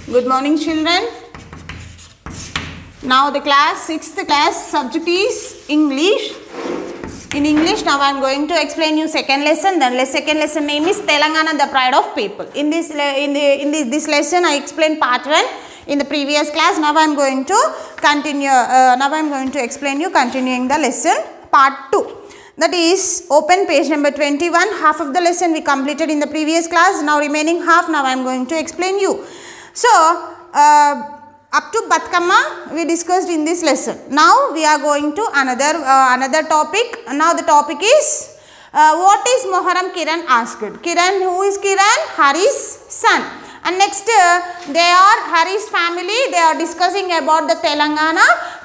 Good morning, children. Now the class, sixth class subject is English. In English, now I am going to explain you second lesson. The le- second lesson name is Telangana, the pride of people. In this le- in the in this, this lesson, I explained part one in the previous class. Now I am going to continue. Uh, now I am going to explain you continuing the lesson part two. That is open page number 21. Half of the lesson we completed in the previous class. Now remaining half. Now I am going to explain you. So. Uh, up to Batkama we discussed in this lesson. Now we are going to another uh, another topic. Now the topic is uh, what is Moharam Kiran asked. Kiran who is Kiran? Hari's son. And next uh, they are Hari's family. They are discussing about the Telangana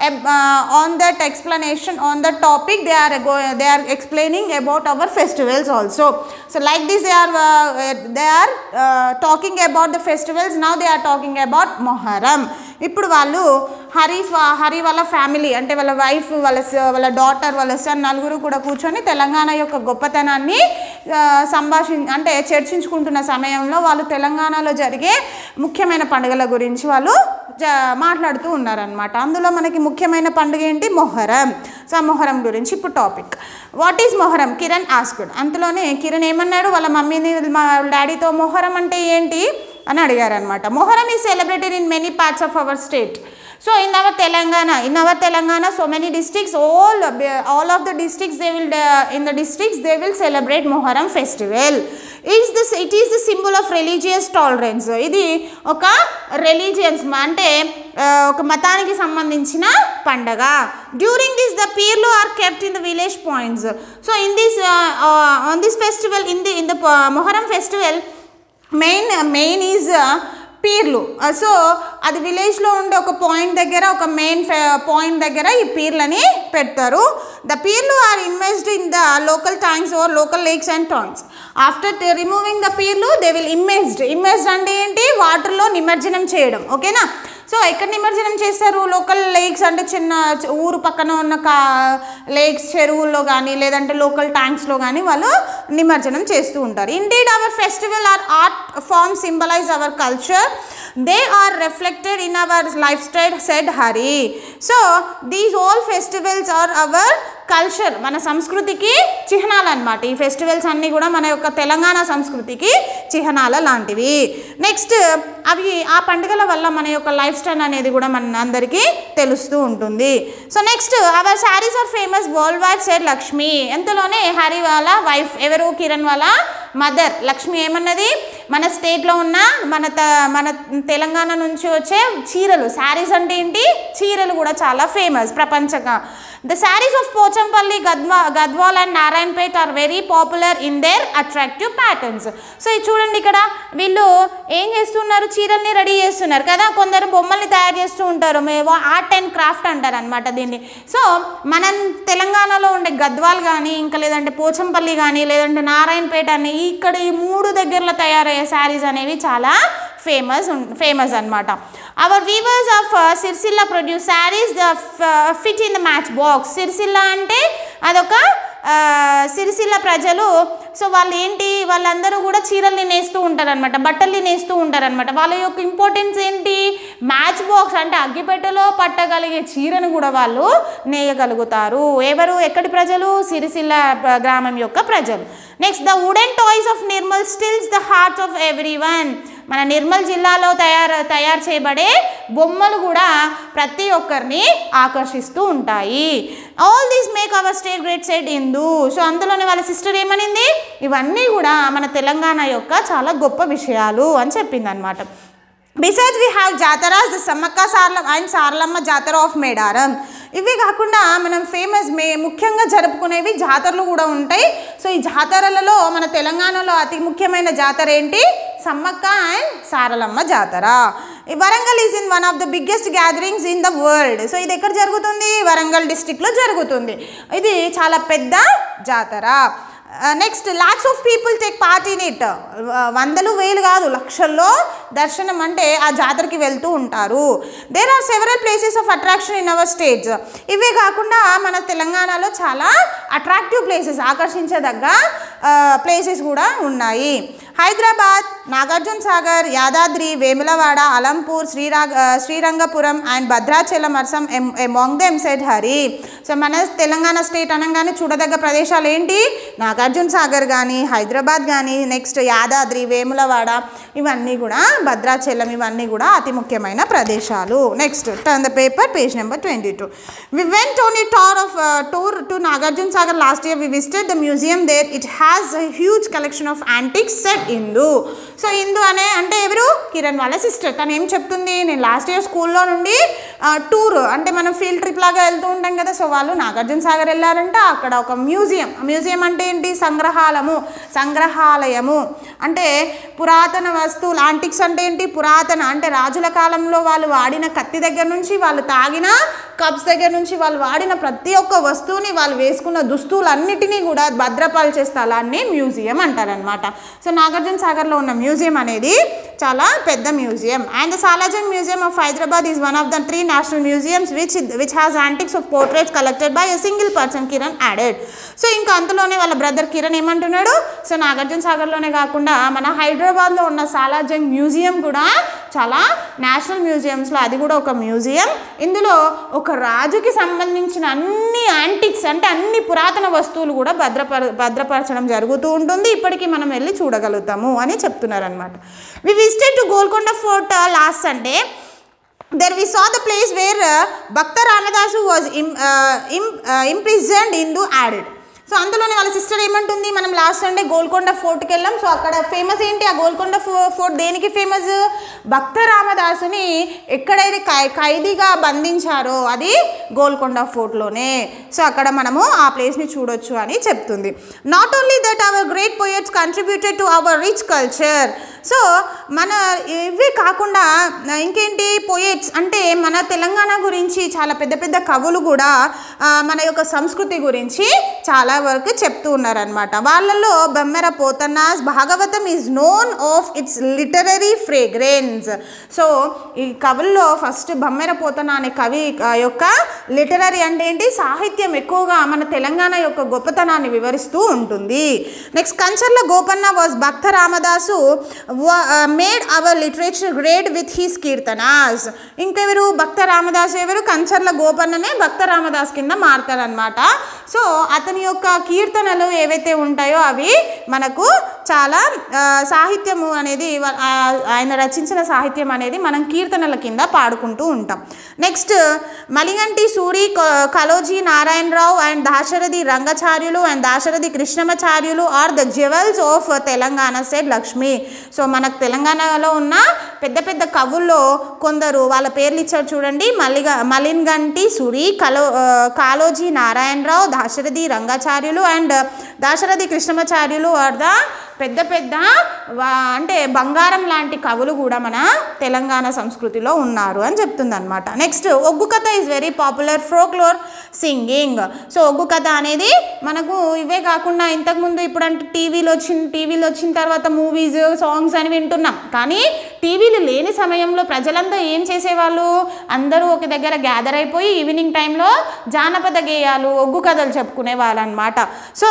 uh, on that explanation on the topic. They are go- they are explaining about our festivals also. So like this they are uh, they are uh, talking about the festivals. Now they are talking about Moharam. ఇప్పుడు వాళ్ళు హరి స్వా- హరి వాళ్ళ family అంటే వాళ్ళ wife వాళ్ళ స- వాళ్ళ daughter వాళ్ళ సన్ నలుగురు కూడా కూర్చొని తెలంగాణ యొక్క గొప్పతనాన్ని ఆ, సంభాషి అంటే చర్చించుకుంటున్న సమయంలో వాళ్ళు తెలంగాణలో జరిగే ముఖ్యమైన పండుగల గురించి వాళ్ళు జ- మాట్లాడుతూ ఉన్నారనమాట అందులో మనకి ముఖ్యమైన పండుగ ఏంటి మొహరం సో ఆ మొహరం గురించి ఇప్పుడు topic what is Muharram Kiran asked అంతలోనే కిరణ్ ఏమన్నాడు వాళ్ళ మమ్మీని మా డాడీతో మొహరం అంటే ఏంటి అని అడిగారు అనమాట Muharram is celebrated in many parts of our state so in our Telangana in our Telangana so many districts all all of the districts they will in the districts they will celebrate Muharram festival is this it is the symbol of religious tolerance ఇది ఒక religions అంటే ఆ, ఒక మతానికి సంబంధించిన పండగ during this the పీర్లు are kept in the village points so in this on this festival in the in the Muharram festival main main is పీర్లు సో అది విలేజ్లో ఉండే ఒక పాయింట్ దగ్గర ఒక మెయిన్ పాయింట్ దగ్గర ఈ పీర్లని పెడతారు ద పీర్లు are immersed in the local tanks or local lakes and టాయింగ్స్ ఆఫ్టర్ రిమూవింగ్ ద పీర్లు దే విల్ ఇమ్మేజ్డ్ ఇమ్మేజ్డ్ అంటే ఏంటి వాటర్లో నిమజ్జనం చేయడం ఓకేనా సో ఎక్కడ నిమజ్జనం చేస్తారు లోకల్ లేక్స్ అంటే చిన్న చ- ఊరు పక్కన ఉన్న కా లేక్స్ చెరువుల్లో కానీ లేదంటే లోకల్ ట్యాంక్స్లో కానీ వాళ్ళు నిమజ్జనం చేస్తూ ఉంటారు indeed our festival are art form symbolize our culture they are reflected in our life style said Hari so these all festivals are our culture మన సంస్కృతికి చిహ్నాలు అనమాట ఈ ఫెస్టివల్స్ అన్నీ కూడా మన యొక్క తెలంగాణ సంస్కృతికి చిహ్నాల లాంటివి నెక్స్ట్ అవి ఆ పండుగల వల్ల మన యొక్క లైఫ్ స్టైల్ అనేది కూడా మన అందరికీ తెలుస్తూ ఉంటుంది so next our saris are famous world wide said Lakshmi ఎంతలోనే హరి వాళ్ళ వైఫ్ ఎవరు కిరణ్ వాళ్ళ మదర్ లక్ష్మి ఏమన్నది మన స్టేట్లో ఉన్న మన త మన తెలంగాణ నుంచి వచ్చే చీరలు శారీస్ అంటే ఏంటి చీరలు కూడా చాలా ఫేమస్ ప్రపంచంగా ద శారీస్ ఆఫ్ పోచంపల్లి గద్వా Gadwal and Narayanpet are very popular in their attractive patterns so ఇది చూడండి ఇక్కడ వీళ్ళు ఏం చేస్తున్నారు చీరల్ని రెడీ చేస్తున్నారు కదా కొందరు బొమ్మల్ని తయారు చేస్తూ ఉంటారు మేము ఆర్ట్ అండ్ క్రాఫ్ట్ అంటారు అనమాట దీన్ని సో మనం తెలంగాణలో ఉండే గద్వాల్ కానీ ఇంకా లేదంటే పోచంపల్లి కానీ లేదంటే నారాయణపేట అని ఇక్కడ ఈ మూడు దగ్గరలో తయారయ్యే శారీస్ అనేవి చాలా ఫేమస్ ఫేమస్ అనమాట our weavers of Sircilla produce saris the fit in the match box Sircilla అంటే అదొక ఆ, సిరిసిల్ల ప్రజలు సో వాళ్ళు ఏంటి వాళ్ళందరూ కూడా చీరల్ని నేస్తూ ఉంటారనమాట బట్టల్ని నేస్తూ ఉంటారనమాట వాళ్ళ యొక్క ఇంపార్టెన్స్ ఏంటి మ్యాచ్ బాక్స్ అంటే అగ్గిపెట్టెలో పట్టగలిగే చీరను కూడా వాళ్ళు నేయగలుగుతారు ఎవరు ఎక్కడి ప్రజలు సిరిసిల్ల ప్ర- గ్రామం యొక్క ప్రజలు next the wooden toys of Nirmal steals the heart of every one మన నిర్మల్ జిల్లాలో తయారు తయారు చేయబడే బొమ్మలు కూడా ప్రతి ఒక్కరిని ఆకర్షిస్తూ ఉంటాయి all these make our state great said Hindu so అందులోనే వాళ్ళ సిస్టర్ ఏమనింది ఇవన్నీ కూడా మన తెలంగాణ యొక్క చాలా గొప్ప విషయాలు అని చెప్పింది అనమాట besides we have jataras the Sammakka Sarla and Sarlamma జాతర ఆఫ్ మేడారం ఇవి కాకుండా మనం ఫేమస్ మే ముఖ్యంగా జరుపుకునేవి జాతరలు కూడా ఉంటాయి సో ఈ జాతరలలో మన తెలంగాణలో అతి ముఖ్యమైన జాతర ఏంటి సమ్మక్క అండ్ సారలమ్మ జాతర ఈ Warangal is in one of the biggest gatherings in the world so ఇది ఎక్కడ జరుగుతుంది వరంగల్ డిస్టిక్లో జరుగుతుంది ఇది చాలా పెద్ద జాతర next lakhs of people take part in it వందలు వేలు కాదు లక్షల్లో దర్శనం అంటే ఆ జాతరకి వెళ్తూ ఉంటారు there are several places of attraction in our states ఇవే కాకుండా మన తెలంగాణలో చాలా అట్రాక్టివ్ ప్లేసెస్ ఆకర్షించదగ్గ ప్లేసెస్ కూడా ఉన్నాయి హైదరాబాద్ నాగార్జున సాగర్ యాదాద్రి వేములవాడ అలంపూర్ శ్రీరాగ Srirangapuram and Bhadrachalam are some among them said Hari so మన తెలంగాణ స్టేట్ అనగానే చూడదగ్గ ప్రదేశాలు ఏంటి నాగార్జున సాగర్ కానీ హైదరాబాద్ కానీ నెక్స్ట్ యాదాద్రి వేములవాడ ఇవన్నీ కూడా భద్రాచలం ఇవన్నీ కూడా అతి ముఖ్యమైన ప్రదేశాలు next turn the paper page number twenty two we went on ఈ tour of tour to Nagarjuna Sagar last year we visited the museum there it has a huge collection of antiques said Indu so Indu అనే అంటే ఎవరు కిరణ్ వాళ్ళ sister తను ఏం చెప్తుంది నేను last year స్కూల్లో నుండి టూర్ అంటే మనం ఫీల్డ్ ట్రిప్ లాగా వెళ్తూ ఉంటాం కదా సో వాళ్ళు నాగార్జున సాగర్ వెళ్ళారంట అక్కడ ఒక మ్యూజియం మ్యూజియం అంటే ఏంటి సంగ్రహాలము సంగ్రహాలయము అంటే పురాతన వస్తువులు ఆంటిక్స్ అంటే ఏంటి పురాతన అంటే రాజుల కాలంలో వాళ్ళు వాడిన కత్తి దగ్గర నుంచి వాళ్ళు తాగిన కప్స్ దగ్గర నుంచి వాళ్ళు వాడిన ప్రతి ఒక్క వస్తువుని వాళ్ళు వేసుకున్న దుస్తువులన్నిటినీ కూడా భద్రపరిచే స్థలాన్ని మ్యూజియం అంటారనమాట సో నాగార్జున సాగర్లో ఉన్న మ్యూజియం అనేది చాలా పెద్ద museum and the Salar Jung museum of Hyderabad is one of the three national museums which which has antiques of portraits collected by a single person Kiran added so ఇంకా అంతలోనే వాళ్ళ బ్రదర్ కిరణ్ ఏమంటున్నాడు సో నాగార్జున సాగర్లోనే కాకుండా మన హైదరాబాద్లో ఉన్న సాలాజంగ్ మ్యూజియం కూడా చాలా నేషనల్ మ్యూజియంస్లో అది కూడా ఒక మ్యూజియం ఇందులో ఒక రాజుకి సంబంధించిన అన్ని యాంటిక్స్ అంటే అన్ని పురాతన వస్తువులు కూడా భద్రపర భద్రపరచడం జరుగుతూ ఉంటుంది ఇప్పటికీ మనం వెళ్ళి చూడగలుగుతాము అని చెప్తున్నారనమాట we visited to Golconda fort last Sunday there we saw the place where uh, Bhakta Ramadasu was im, uh, im, uh, imprisoned Hindu added. So అందులోనే వాళ్ళ సిస్టర్ ఏమంటుంది మనం లాస్ట్ సండే గోల్కొండ ఫోర్ట్కి వెళ్ళాం సో అక్కడ ఫేమస్ ఏంటి ఆ గోల్కొండ ఫో ఫోర్ట్ దేనికి ఫేమస్ భక్త రామదాసుని ఎక్కడైతే ఖై ఖైదీగా బంధించారో అది గోల్కొండ ఫోర్ట్లోనే సో అక్కడ మనము ఆ ప్లేస్ని చూడొచ్చు అని చెప్తుంది not only that our great poets contributed to our rich culture so మన ఇవే కాకుండా ఇంకేంటి పోయెట్స్ అంటే మన తెలంగాణ గురించి చాలా పెద్ద పెద్ద కవులు కూడా ఆ, మన యొక్క సంస్కృతి గురించి చాలా వరకు చెప్తూ ఉన్నారనమాట వాళ్ళల్లో Bommera Potanna's Bhagavatam is known of its literary fragrance so ఈ కవుల్లో ఫస్ట్ బొమ్మెర పోతన అనే కవి ఆ, యొక్క లిటరరీ అంటే ఏంటి సాహిత్యం ఎక్కువగా మన తెలంగాణ యొక్క గొప్పతనాన్ని వివరిస్తూ ఉంటుంది next Kancharla Gopanna was Bhakta Ramadasu made our literature great with his kirtanas ఇంకెవరు భక్త రామదాస్ ఎవరు కంచర్ల గోపన్ననే భక్త రామదాస్ కింద మారుతారనమాట సో అతని యొక్క కీర్తనలు ఏవైతే ఉంటాయో అవి మనకు చాలా ఆ, సాహిత్యము అనేది వ- ఆ, ఆయన రచించిన సాహిత్యం అనేది మనం కీర్తనల కింద పాడుకుంటూ ఉంటాం నెక్స్ట్ మలిగంటి సూరి క- Kaloji Narayana Rao and Dasarathi Rangacharyulu and Dasarathi Krishnamacharyulu are the jewels of Telangana said Lakshmi so మనకు తెలంగాణలో ఉన్న పెద్ద పెద్ద కవుల్లో కొందరు వాళ్ళ పేర్లు ఇచ్చారు చూడండి మల్లిగా మలిన్గంటి సురి కలో ఆ, Kaloji Narayana Rao Dasarathi Rangacharyulu and Dasarathi Krishnamacharyulu are the పెద్ద పెద్ద వా- అంటే బంగారం లాంటి కవులు కూడా మన తెలంగాణ సంస్కృతిలో ఉన్నారు అని చెప్తుంది అనమాట next Oggu Katha is very popular folklore singing so Oggu Katha అనేది మనకు ఇవే కాకుండా ఇంతకుముందు ఇప్పుడు అంటే టీవీలో వచ్చిన టీవీలో వచ్చిన తర్వాత మూవీస్ సాంగ్స్ అని వింటున్నాం కానీ టీవీలు లేని సమయంలో ప్రజలంతా ఏం చేసేవాళ్ళు అందరూ ఒక దగ్గర గ్యాదర్ అయిపోయి ఈవినింగ్ టైంలో జానపద గేయాలు ఒగ్గు కథలు చెప్పుకునే వాళ్ళు అనమాట సో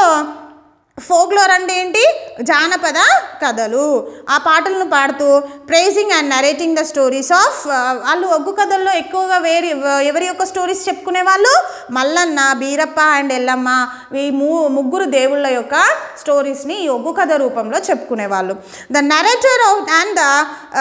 ఫోక్లోర్ అంటే ఏంటి జానపద కథలు ఆ పాటలను పాడుతూ praising and narrating the stories of వాళ్ళు ఒగ్గు కథల్లో ఎక్కువగా వేరి ఎవరి యొక్క స్టోరీస్ చెప్పుకునే వాళ్ళు మల్లన్న బీరప్ప అండ్ ఎల్లమ్మ ఈ ము ముగ్గురు దేవుళ్ళ యొక్క స్టోరీస్ని ఈ ఒగ్గు కథ రూపంలో చెప్పుకునేవాళ్ళు the narrator of and the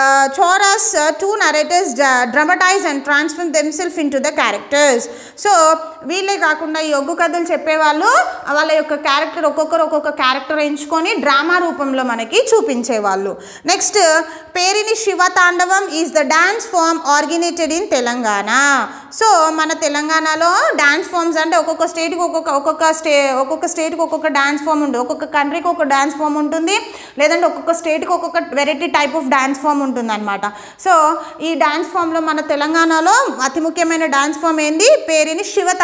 chorus two narrators dramatize and transfer themself in to the characters so వీళ్ళే కాకుండా ఈ ఒగ్గు కథలు చెప్పేవాళ్ళు వాళ్ళ యొక్క క్యారెక్టర్ ఒక్కొక్కరు ఒక్కొక్క క్యారెక్టర్ ఎంచుకొని డ్రామా రూపంలో మనకి చూపించేవాళ్ళు next Perini Shiva Tandavam is the dance form originated in Telangana so మన తెలంగాణలో డాన్స్ ఫామ్స్ అంటే ఒక్కొక్క స్టేట్కి ఒక్కొక్క ఒక్కొక్క స్టే ఒక్కొక్క స్టేట్కి ఒక్కొక్క డాన్స్ ఫామ్ ఉంటుంది ఒక్కొక్క కంట్రీకి ఒక డాన్స్ ఫామ్ ఉంటుంది లేదంటే ఒక్కొక్క స్టేట్కి ఒక్కొక్క variety type of dance form ఉంటుంది అనమాట సో ఈ డాన్స్ ఫామ్లో మన తెలంగాణలో అతి ముఖ్యమైన డాన్స్ ఫామ్ ఏంది పేరుని శివ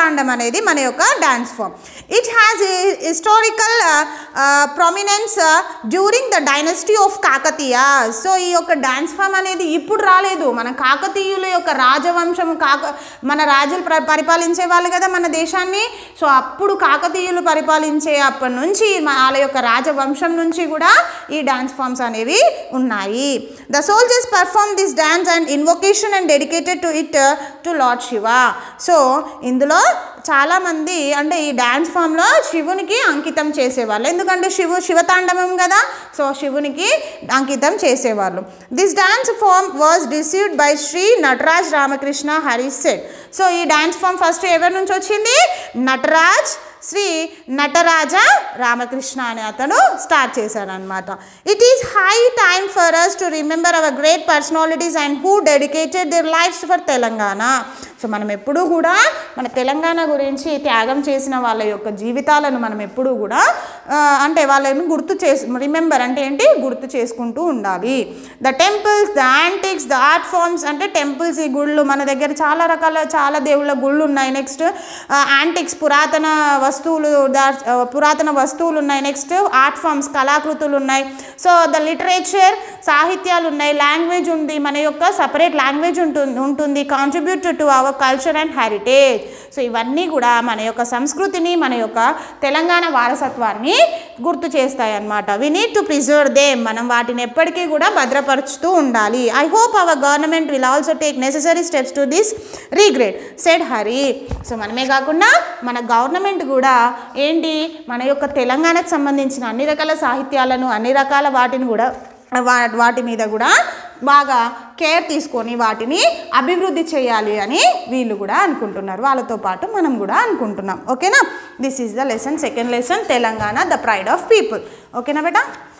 శివతాండం అనేది మన యొక్క dance form it has historical prominence during the dynasty of Kakatiya so ఈ యొక్క డాన్స్ ఫామ్ అనేది ఇప్పుడు రాలేదు మన కాకతీయుల యొక్క రాజవంశం కాక మన రాజులు ప్ర పరిపాలించే వాళ్ళు కదా మన దేశాన్ని సో అప్పుడు కాకతీయులు పరిపాలించే అప్పటి నుంచి మన- వాళ్ళ యొక్క రాజవంశం నుంచి కూడా ఈ డాన్స్ ఫామ్స్ అనేవి ఉన్నాయి the soldiers perform this dance and invocation and dedicated to it to lord Shiva so ఇందులో చాలామంది అంటే ఈ డ్యాన్స్ ఫామ్లో శివునికి అంకితం చేసేవాళ్ళు ఎందుకంటే శివు శివతాండవం కదా సో శివునికి అంకితం చేసేవాళ్ళు this dance form was received by Shri Nataraj Ramakrishna Harish said so ఈ డాన్స్ ఫామ్ ఫస్ట్ ఎవరి నుంచి వచ్చింది నటరాజ్ శ్రీ నటరాజ రామకృష్ణ అనే అతను స్టార్ట్ చేశాడనమాట it is high time for us to remember our great personalities and who dedicated their lives for Telangana so మనం ఎప్పుడూ కూడా మన తెలంగాణ గురించి త్యాగం చేసిన వాళ్ళ యొక్క జీవితాలను మనం ఎప్పుడూ కూడా ఆ, అంటే వాళ్ళని గుర్తు చేసి రిమెంబర్ అంటే ఏంటి గుర్తు చేసుకుంటూ ఉండాలి the temples the antiques the art forms అంటే టెంపుల్స్ ఈ గుళ్ళు మన దగ్గర చాలా రకాల చాలా దేవుళ్ళ గుళ్ళు ఉన్నాయి నెక్స్ట్ యాంటిక్స్ పురాతన వస్తువులు దా- ఆ, పురాతన వస్తువులు ఉన్నాయి నెక్స్ట్ ఆర్ట్ ఫార్మ్స్ కళాకృతులు ఉన్నాయి సో ద లిటరేచర్ సాహిత్యాలు ఉన్నాయి లాంగ్వేజ్ ఉంది మన యొక్క సపరేట్ లాంగ్వేజ్ ఉంటుంది ఉంటుంది contribute to our culture and heritage so ఇవన్నీ కూడా మన యొక్క సంస్కృతిని మన యొక్క తెలంగాణ వారసత్వాన్ని గుర్తు చేస్తాయి అన్నమాట we need to preserve them మనం వాటిని ఎప్పటికీ కూడా భద్రపరుచుతూ ఉండాలి I hope our government will also take necessary steps to this regard said Hari so మనమే కాకుండా మన గవర్నమెంట్ కూడా ఏంటి మన యొక్క తెలంగాణకు సంబంధించిన అన్ని రకాల సాహిత్యాలను అన్ని రకాల వాటిని కూడా వా- వాటి మీద కూడా బాగా కేర్ తీసుకొని వాటిని అభివృద్ధి చేయాలి అని వీళ్ళు కూడా అనుకుంటున్నారు వాళ్ళతో పాటు మనం కూడా అనుకుంటున్నాం ఓకేనా this is the lesson second lesson Telangana the pride of people ఓకేనా బేటా